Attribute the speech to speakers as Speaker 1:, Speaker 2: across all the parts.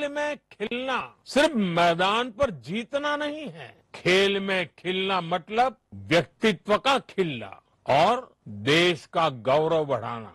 Speaker 1: में खिलना सिर्फ मैदान पर जीतना नहीं है खेल में खिलना मतलब व्यक्तित्व का खिलना और देश का गौरव बढ़ाना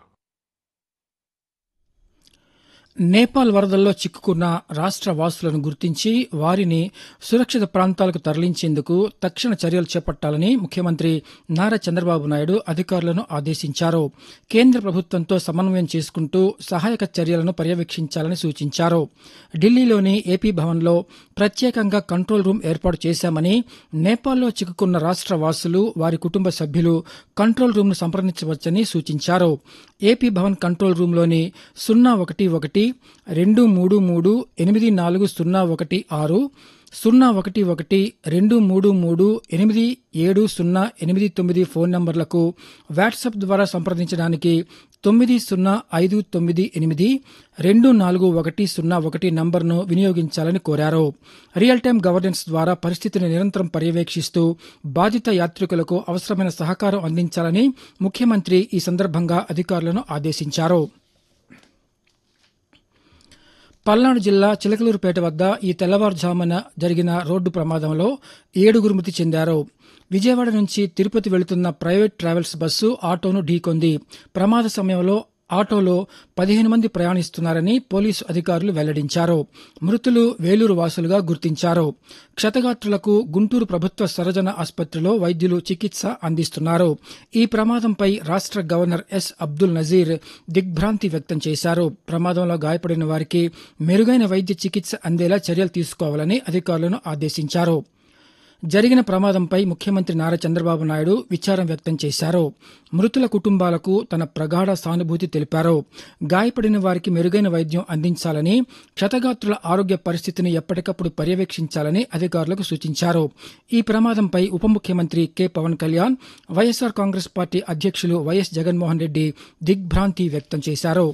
Speaker 2: నేపాల్ వరదల్లో చిక్కుకున్న రాష్ట్ర వాసులను గుర్తించి వారిని సురక్షిత ప్రాంతాలకు తరలించేందుకు తక్షణ చర్యలు చేపట్టాలని ముఖ్యమంత్రి నారా చంద్రబాబు నాయుడు అధికారులను ఆదేశించారు కేంద్ర ప్రభుత్వంతో సమన్వయం చేసుకుంటూ సహాయక చర్యలను పర్యవేక్షించాలని సూచించారు ఢిల్లీలోని ఏపీ భవన్లో ప్రత్యేకంగా కంట్రోల్ రూమ్ ఏర్పాటు చేశామని నేపాల్లో చిక్కుకున్న రాష్ట్ర వాసులు వారి కుటుంబ సభ్యులు కంట్రోల్ రూమ్ను సంప్రదించవచ్చని సూచించారు ఏపీ భవన్ కంట్రోల్ రూమ్లోని సున్నా ఒకటి ఒకటి రెండు మూడు మూడు ఎనిమిది నాలుగు సున్నా ఒకటి ఆరు సున్నా ఒకటి ఒకటి రెండు మూడు మూడు ఎనిమిది ఏడు సున్నా ఎనిమిది తొమ్మిది ఫోన్ నంబర్లకు వాట్సాప్ ద్వారా సంప్రదించడానికి తొమ్మిది సున్నా ఐదు తొమ్మిది ఎనిమిది రెండు నాలుగు ఒకటి సున్నా ఒకటి నంబర్ను వినియోగించాలని కోరారు రియల్ టైం గవర్నెన్స్ ద్వారా పరిస్థితిని నిరంతరం పర్యవేక్షిస్తూ బాధిత యాత్రికులకు అవసరమైన సహకారం అందించాలని ముఖ్యమంత్రి ఈ సందర్భంగా అధికారులను ఆదేశించారు పల్నాడు జిల్లా చిలకలూరుపేట వద్ద ఈ తెల్లవారుజామున జరిగిన రోడ్డు ప్రమాదంలో ఏడుగురు మృతి చెందారు విజయవాడ నుంచి తిరుపతి వెళుతున్న ప్రైవేట్ ట్రావెల్స్ బస్సు ఆటోను ఢీకొంది ప్రమాద సమయంలో ఆటోలో పదిహేను మంది ప్రయాణిస్తున్నారని పోలీసు అధికారులు వెల్లడించారు మృతులు వేలూరు వాసులుగా గుర్తించారు క్షతగాత్రులకు గుంటూరు ప్రభుత్వ సర్వజన ఆసుపత్రిలో వైద్యులు చికిత్స అందిస్తున్నారు ఈ ప్రమాదంపై రాష్ట్ర గవర్నర్ ఎస్ అబ్దుల్ నజీర్ దిగ్భ్రాంతి వ్యక్తం చేశారు ప్రమాదంలో గాయపడిన వారికి మెరుగైన వైద్య చికిత్స అందేలా చర్యలు తీసుకోవాలని అధికారులను ఆదేశించారు జరిగిన ప్రమాదంపై ముఖ్యమంత్రి నారా చంద్రబాబు నాయుడు విచారం వ్యక్తం చేశారు మృతుల కుటుంబాలకు తన ప్రగాఢ సానుభూతి తెలిపారు గాయపడిన వారికి మెరుగైన వైద్యం అందించాలని క్షతగాత్రుల ఆరోగ్య పరిస్థితిని ఎప్పటికప్పుడు పర్యవేక్షించాలని అధికారులకు సూచించారు ఈ ప్రమాదంపై ఉప ముఖ్యమంత్రి కె పవన్ కళ్యాణ్ వైఎస్సార్ కాంగ్రెస్ పార్టీ అధ్యక్షులు వైఎస్ జగన్మోహన్ రెడ్డి దిగ్భ్రాంతి వ్యక్తం చేశారు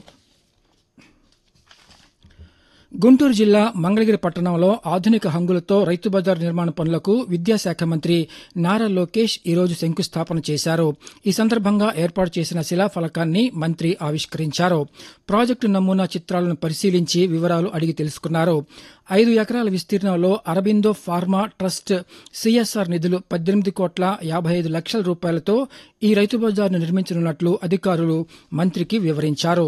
Speaker 2: గుంటూరు జిల్లా మంగళగిరి పట్టణంలో ఆధునిక హంగులతో రైతు బజార్ నిర్మాణ పనులకు విద్యాశాఖ మంత్రి నారా లోకేష్ ఈరోజు శంకుస్థాపన చేశారు ఈ సందర్భంగా ఏర్పాటు చేసిన శిలాఫలకాన్ని మంత్రి ఆవిష్కరించారు ప్రాజెక్టు నమూనా చిత్రాలను పరిశీలించి వివరాలు అడిగి తెలుసుకున్నారు ఐదు ఎకరాల విస్తీర్ణంలో అరబిందో ఫార్మా ట్రస్ట్ సిఎస్ఆర్ నిధులు పద్దెనిమిది కోట్ల యాభై ఐదు లక్షల రూపాయలతో ఈ రైతు బజార్ను నిర్మించనున్నట్లు అధికారులు మంత్రికి వివరించారు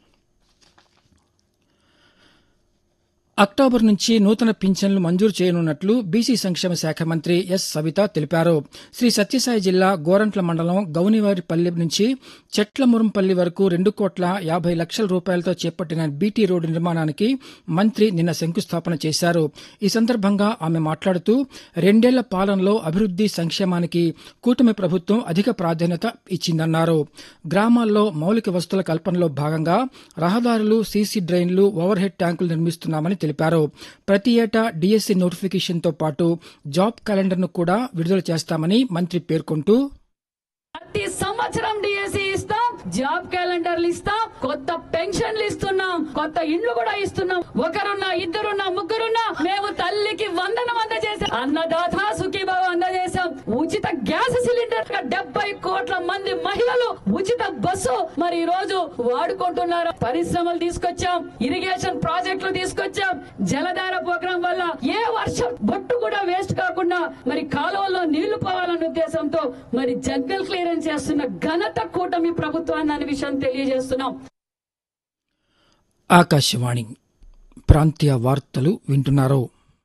Speaker 2: అక్టోబర్ నుంచి నూతన పింఛన్లు మంజూరు చేయనున్నట్లు బీసీ సంక్షేమ శాఖ మంత్రి ఎస్ సవిత తెలిపారు శ్రీ సత్యసాయి జిల్లా గోరంట్ల మండలం గౌనివారిపల్లి నుంచి చెట్లమురంపల్లి వరకు రెండు కోట్ల యాభై లక్షల రూపాయలతో చేపట్టిన బీటీ రోడ్డు నిర్మాణానికి మంత్రి నిన్న శంకుస్థాపన చేశారు ఈ సందర్భంగా ఆమె మాట్లాడుతూ రెండేళ్ల పాలనలో అభివృద్ది సంక్షేమానికి కూటమి ప్రభుత్వం అధిక ప్రాధాన్యత ఇచ్చిందన్నారు గ్రామాల్లో మౌలిక వస్తువుల కల్పనలో భాగంగా రహదారులు సీసీ డ్రైన్లు ఓవర్ హెడ్ ట్యాంకులు నిర్మిస్తున్నామని తెలిపారు ప్రతి ఏటా డీఎస్సీ నోటిఫికేషన్తో పాటు జాబ్ క్యాలెండర్ను కూడా విడుదల చేస్తామని మంత్రి పేర్కొంటూ
Speaker 3: ప్రతి సంవత్సరం డిఎస్సి ఇస్తాం జాబ్ క్యాలెండర్లు ఇస్తాం కొత్త పెన్షన్లు ఇస్తున్నాం కొత్త ఇండ్లు కూడా ఇస్తున్నాం ఒకరున్నా ఇద్దరున్నా ముగ్గురున్నా మేము తల్లికి వందనం అందజేసాం అన్నదాత సుఖీభావ అందజేశాం ఉచిత గ్యాస్ సిలిండర్ డెబ్బై కోట్ల మంది మహిళలు ఉచిత బస్సు మరి ఈ రోజు వాడుకుంటున్నారు పరిశ్రమలు తీసుకొచ్చాం ఇరిగేషన్ ప్రాజెక్టులు తీసుకొచ్చాం జలధార ప్రోగ్రాం వల్ల ఏ వర్షం బొట్టు కూడా వేస్ట్ కాకుండా మరి కాలువల్లో నీళ్లు పోవాలన్న ఉద్దేశంతో మరి జంగల్ క్లియరెన్స్ చేస్తున్న ఘనత కూటమి ప్రభుత్వాన్ని అనే విషయం తెలియజేస్తున్నాం
Speaker 2: ఆకాశవాణి ప్రాంతీయ వార్తలు వింటున్నారు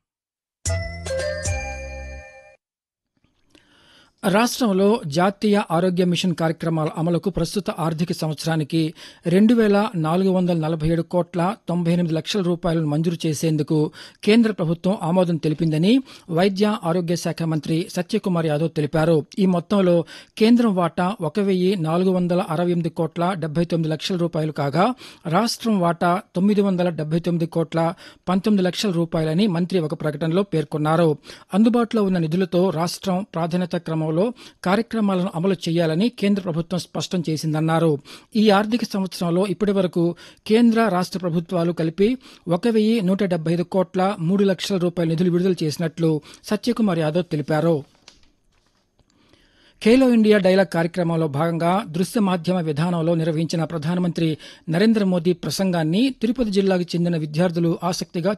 Speaker 2: రాష్ట్రంలో జాతీయ ఆరోగ్య మిషన్ కార్యక్రమాల అమలుకు ప్రస్తుత ఆర్థిక సంవత్సరానికి రెండు వేల నాలుగు వందల నలభై ఏడు కోట్ల తొంభై ఎనిమిది లక్షల రూపాయలను మంజూరు చేసేందుకు కేంద్ర ప్రభుత్వం ఆమోదం తెలిపిందని వైద్య ఆరోగ్య శాఖ మంత్రి సత్యకుమార్ యాదవ్ తెలిపారు ఈ మొత్తంలో కేంద్రం వాటా ఒక వెయ్యి నాలుగు వందల అరవై ఎనిమిది కోట్ల డెబ్బై తొమ్మిది లక్షల రూపాయలు కాగా రాష్ట్రం వాటా తొమ్మిది వందల డెబ్బై తొమ్మిది కోట్ల పంతొమ్మిది లక్షల రూపాయలని మంత్రి ఒక ప్రకటనలో పేర్కొన్నారు అందుబాటులో ఉన్న నిధులతో రాష్ట్రం ప్రాధాన్యత క్రమంలో కార్యక్రమాలను అమలు చేయాలని కేంద్ర ప్రభుత్వం స్పష్టం చేసిందన్నారు ఈ ఆర్థిక సంవత్సరంలో ఇప్పటి వరకు కేంద్ర రాష్ట్ర ప్రభుత్వాలు కలిపి ఒక వెయ్యి నూట డెబ్బై ఐదు కోట్ల మూడు లక్షల రూపాయల నిధులు విడుదల చేసినట్లు సత్యకుమార్ యాదవ్ తెలిపారు ఖేలో ఇండియా డైలాగ్ కార్యక్రమంలో భాగంగా దృశ్య మాధ్యమ విధానంలో నిర్వహించిన ప్రధానమంత్రి నరేంద్ర మోదీ ప్రసంగాన్ని తిరుపతి జిల్లాకు చెందిన విద్యార్థులు ఆసక్తిగా